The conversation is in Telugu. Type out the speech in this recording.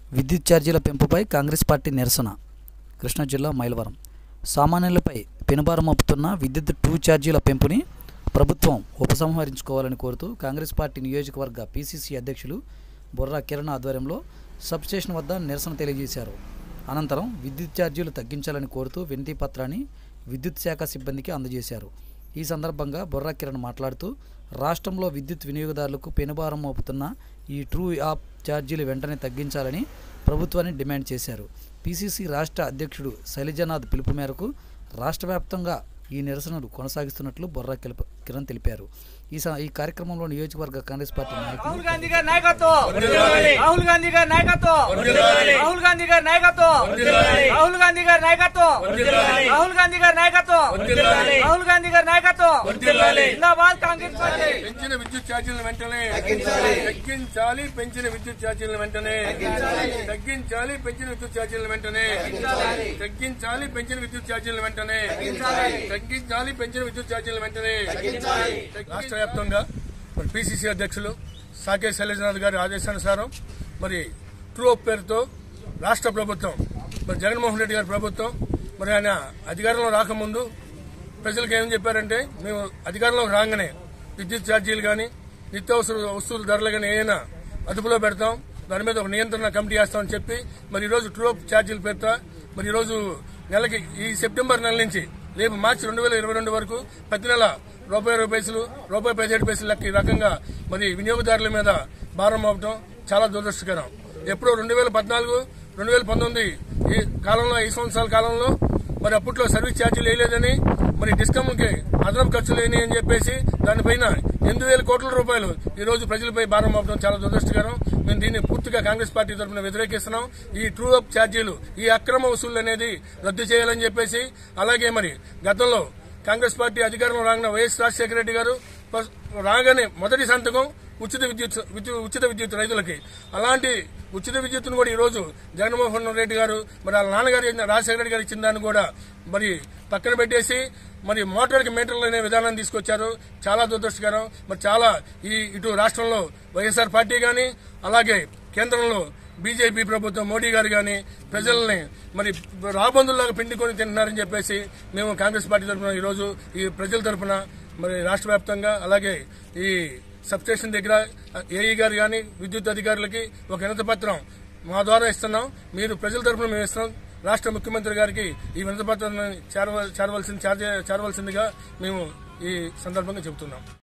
విద్యుత్ ఛార్జీల పెంపుపై కాంగ్రెస్ పార్టీ నిరసన కృష్ణా జిల్లా మైలవరం సామాన్యులపై పెనుభారం మోపుతున్న విద్యుత్ టూ ఛార్జీల పెంపుని ప్రభుత్వం ఉపసంహరించుకోవాలని కోరుతూ కాంగ్రెస్ పార్టీ నియోజకవర్గ పీసీసీ అధ్యక్షులు బొర్రా కిరణ్ ఆధ్వర్యంలో సబ్స్టేషన్ వద్ద నిరసన తెలియజేశారు అనంతరం విద్యుత్ ఛార్జీలు తగ్గించాలని కోరుతూ వినతి పత్రాన్ని విద్యుత్ శాఖ సిబ్బందికి అందజేశారు ఈ సందర్భంగా బొర్రా కిరణ్ మాట్లాడుతూ రాష్ట్రంలో విద్యుత్ వినియోగదారులకు పెనుభారం మోపుతున్న ఈ ట్రూ యాప్ ఛార్జీలు వెంటనే తగ్గించాలని ప్రభుత్వాన్ని డిమాండ్ చేశారు పీసీసీ రాష్ట్ర అధ్యక్షుడు శైలజనాథ్ పిలుపు మేరకు రాష్ట్ర వ్యాప్తంగా ఈ నిరసనలు కొనసాగిస్తున్నట్లు బొర్రా కిలప కిరణ్ తెలిపారు ఈ స- ఈ కార్యక్రమంలో నియోజకవర్గ కాంగ్రెస్ పార్టీ నాయకులు రాహుల్ గాంధీ గారి నాయకత్వం రాహుల్ గాంధీ గారి నాయకత్వం రాహుల్ గాంధీ గారి నాయకత్వం రాహుల్ గాంధీ గారి నాయకత్వం రాహుల్ గాంధీ గారి నాయకత్వం రాహుల్ గాంధీ గారి నాయకత్వం జిందాబాద్ కాంగ్రెస్ పార్టీ పెంచిన విద్యుత్ ఛార్జీలను వెంటనే తగ్గించాలి పెంచిన విద్యుత్ ఛార్జీలను వెంటనే తగ్గించాలి పెంచిన విద్యుత్ ఛార్జీలను వెంటనే తగ్గించాలి పెంచిన విద్యుత్ ఛార్జీలను వెంటనే తగ్గించాలి పెంచిన విద్యుత్ ఛార్జీలను వెంటనే రాష్ట్ర వ్యాప్తంగా మరి పిసిసి అధ్యక్షులు సాకే శైలజనాథ్ గారి ఆదేశానుసారం మరి ట్రూ అప్ పేరుతో రాష్ట్ర ప్రభుత్వం మరి జగన్మోహన్ రెడ్డి గారి ప్రభుత్వం మరి ఆయన అధికారంలో రాకముందు ప్రజలకు ఏం చెప్పారంటే మేము అధికారంలోకి రాగానే విద్యుత్ ఛార్జీలు కానీ నిత్యావసర వస్తువుల ధరలు కానీ ఏమైనా అదుపులో పెడతాం దాని మీద ఒక నియంత్రణ కమిటీ వేస్తామని చెప్పి మరి ఈ రోజు ట్రూ ఛార్జీలు పెడతా మరి ఈ రోజు నెలకి ఈ సెప్టెంబర్ నెల నుంచి రేపు మార్చి రెండు వేల ఇరవై రెండు వరకు ప్రతి నెల రూపాయి ఇరవై పైసలు రూపాయి పదిహేడు పైసలు లెక్క ఈ రకంగా మరి వినియోగదారుల మీద భారం మోపడం చాలా దురదృష్టకరం ఎప్పుడో రెండు వేల పద్నాలుగు రెండు వేల పంతొమ్మిది ఈ కాలంలో ఈ సంవత్సరాల కాలంలో మరి అప్పట్లో సర్వీస్ ఛార్జీలు వేయలేదని మరి డిస్కమ్కి అదనపు ఖర్చులు లేని అని చెప్పేసి దానిపైన ఎనిమిది వేల కోట్ల రూపాయలు ఈ రోజు ప్రజలపై భారం మోపడం చాలా దురదృష్టకరం మేము దీన్ని పూర్తిగా కాంగ్రెస్ పార్టీ తరఫున వ్యతిరేకిస్తున్నాం ఈ ట్రూ అప్ ఛార్జీలు ఈ అక్రమ వసూళ్లు అనేది రద్దు చేయాలని చెప్పేసి అలాగే మరి గతంలో కాంగ్రెస్ పార్టీ అధికారంలో రాగానే వైఎస్ రాజశేఖర రెడ్డి గారు ఫస్ట్ రాగానే మొదటి సంతకం ఉచిత విద్యుత్ విద్యు- ఉచిత విద్యుత్ రైతులకి అలాంటి ఉచిత విద్యుత్తును కూడా ఈ రోజు జగన్మోహన్ రెడ్డి గారు మరి వాళ్ళ నాన్నగారు ఇచ్చిన- రాజశేఖర రెడ్డి గారు ఇచ్చిన దాన్ని కూడా మరి పక్కన పెట్టేసి మరి మోటార్కి మీటర్లు అనే విధానాన్ని తీసుకొచ్చారు చాలా దురదృష్టకరం మరి చాలా ఈ ఇటు రాష్ట్రంలో వైఎస్ఆర్ పార్టీ కానీ అలాగే కేంద్రంలో బీజేపీ ప్రభుత్వం మోడీ గారు కానీ ప్రజల్ని మరి రాబందుల్లాగా పిండుకొని తింటున్నారని చెప్పేసి మేము కాంగ్రెస్ పార్టీ తరఫున ఈరోజు ఈ ప్రజల తరఫున మరి రాష్ట్ర వ్యాప్తంగా అలాగే ఈ సబ్స్టేషన్ దగ్గర ఏఈ గారు కానీ విద్యుత్ అధికారులకి ఒక వినతి పత్రం మా ద్వారా ఇస్తున్నాం మీరు ప్రజల తరఫున మేము ఇస్తున్నాం రాష్ట్ర ముఖ్యమంత్రి గారికి ఈ వినతి పత్రాన్ని చేరవలసింది చేరవలసిందిగా మేము ఈ సందర్భంగా చెబుతున్నాం